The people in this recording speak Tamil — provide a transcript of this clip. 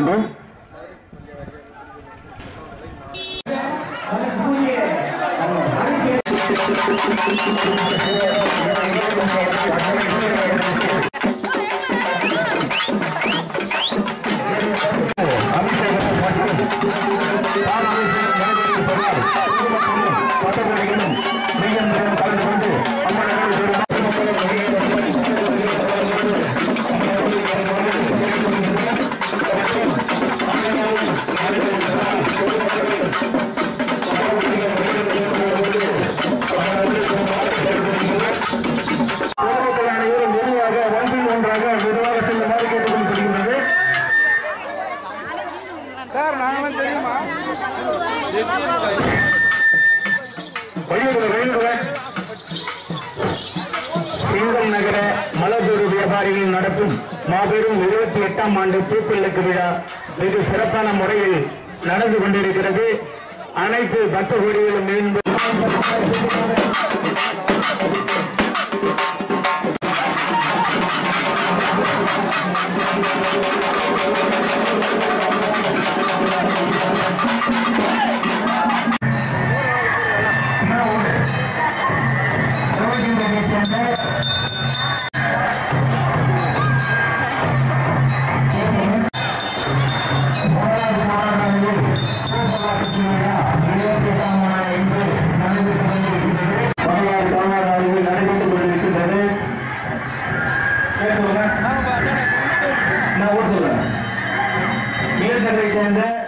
வேண்டும் அபிஷேகம் மற்றும் பாலாபிஷேகம் நடைபெறுவதால் பொதுமக்களும் பட்டதாரிகளும் மெய்யன்புடன் கலந்து கொண்டு அம்மன் பொதுமக்கள் அனைவரும் மெதுவாக ஒன்றில் ஒன்றாக மெதுவாக செல்லுமாறு கேட்டுக்கொள்ளப்படுகின்றது சார் நாங்களாம் தெரியுமா வழியுடன் வழியுடன் செங்கல் நகர மலர்தூர் வியாபாரிகள் நடத்தும் மாபெரும் இருபத்தி எட்டாம் ஆண்டு பூப்பிள்ளைக்கு விழா வெகு சிறப்பான முறையில் நடந்து கொண்டிருக்கிறது அனைத்து பக்த கோடிகளும் மீண்டும் நடைபெற்றுக் கொண்டிருக்கின்றது நான் ஊர் சொல்றேன் சேர்ந்த